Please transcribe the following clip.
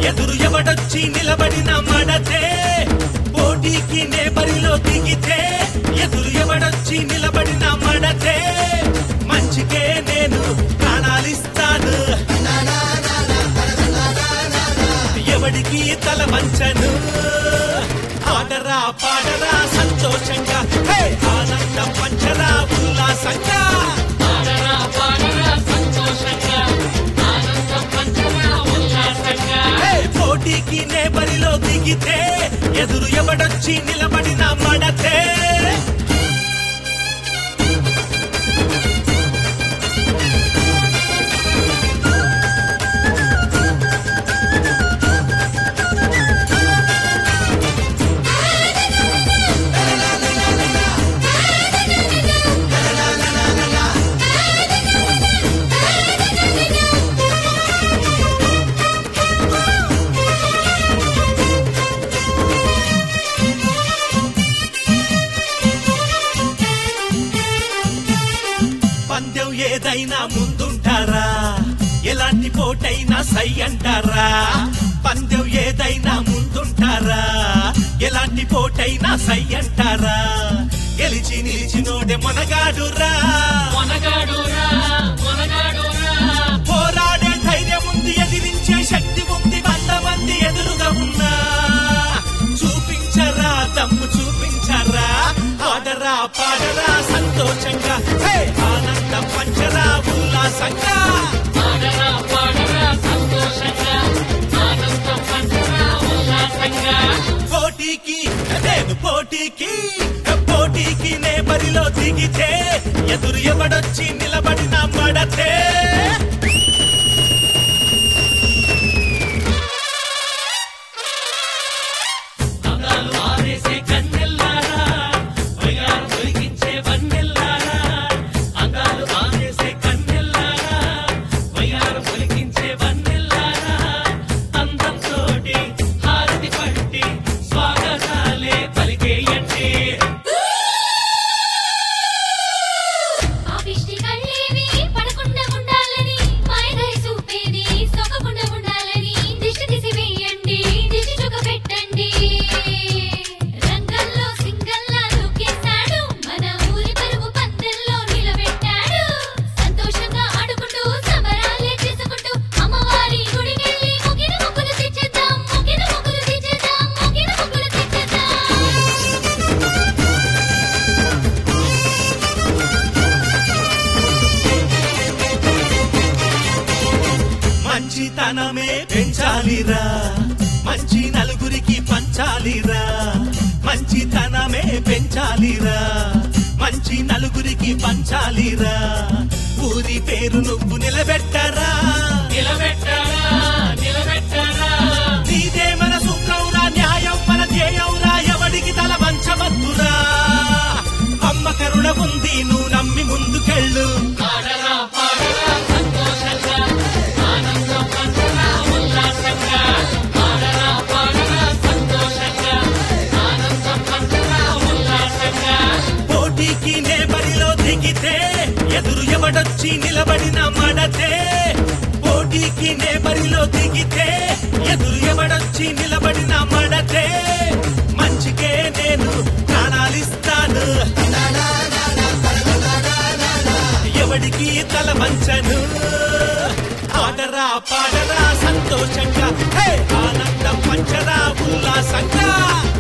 ఎదురు ఎవడొచ్చి నిలబడిన మడతే పోటీకి నే బరిలో దిగితే ఎదురు ఎవడొచ్చి నిలబడిన మడతే మంచికే నేను ప్రాణాలిస్తాను ఎవడికి తల వంచను ఆడరా పాడరా సంతోషంగా హే! ఆనందం పంచరా ఉల్లాసంగా పాడరా పాడరా సంతోషంగా ఆనందం పంచరా ఉల్లాసంగా హే! పోటీకి నే బరిలో దిగితే ఎదురు ఎవడొచ్చి నిలబడిన మడతే పందెం ఏదైనా ముందుంటారా ఎలాంటి పోటైనా సై అంటారా పందెం ఏదైనా ముందుంటారా ఎలాంటి పోటైనా సై అంటారా గెలిచి నిలిచినోడే మొనగాడురా మొనగాడురా మొనగాడురా పోరాడే ధైర్యం ఉంది ఎదిరించే శక్తి ఉంది వంద మంది ఎదురుగా ఉన్నా చూపించరా దమ్ము చూపించరా ఆడరా పాడరా సంతోషంగా హే! ఆనందం పంచరా ఉల్లాసంగా పాడరా పాడరా సంతోషంగా ఆనందం పంచరా ఉల్లాసంగా పోటీకి నేను పోటీకి పోటీకి నే బరిలో దిగితే ఎదురు ఎవడొచ్చి నిలబడిన మడతే అందాలు ఆరేసే కన్నెల్లారా వయ్యారు దొరికించే వన్నెల్లారా అందాలు ఆరేసే కన్నెల్లారా వయ్యారు దొరికించే వన్నెల్లారా అందంతోటి హారతి పట్టి స్వాగతాలే పలికేయండి ఆపిష్టి కళ్ళేవి పడకుండా ఉండాలని మాయదారి చూపేది సొక్కకుండా ఉండాలని దిష్టి తీసి వేయండి దిష్టి చుక్క పెట్టండి రంగంలో సింగల్లా దూకేశాడు మన ఊరి పరువు పందెల్లో నిలబెట్టాడు సంతోషంగా ఆడుకుంటూ సంబరాలే చేసుకుంటూ అమ్మవారి గుడికెళ్ళి మొగిన మొక్కులు తెచ్చేద్దాం మొగిన మొక్కులు తెచ్చేద్దాం మొగిన మొక్కులు తెచ్చేద్దాం మంచితనమే పెంచాలిరా మంచి నలుగురికి పంచాలిరా మంచితనమే పెంచాలిరా మంచి నలుగురికి పంచాలిరా ఊరి పేరు నువ్వు నిలబెట్టరా నిలబెట్టారా నిలబెట్టారా నీదే మన సూత్రవురా న్యాయం మన ధ్యేయంరా ఎవడికి తల వంచవద్దురా అమ్మ కరుణ ఉంది నువ్వు నమ్మి ముందుకెళ్ళు పాడరా పాడరా సంతోషంగా ఆనందం పంచరా ఉల్లాసంగా పాడరా పాడరా సంతోషంగా ఆనందం పంచరా ఉల్లాసంగా పోటీకి నే బరిలో దిగితే ఎదురు ఎవడొచ్చి నిలబడిన మడతే పోటీకి నే బరిలో దిగితే ఎదురు ఎవడొచ్చి నిలబడిన మడతే మంచికే నేను ప్రాణాలిస్తాను ఎవడికి తల వంచను ఆడరా పాడరా సంతోషంగా హే! ఆనందం పంచరా ఉల్లాసంగా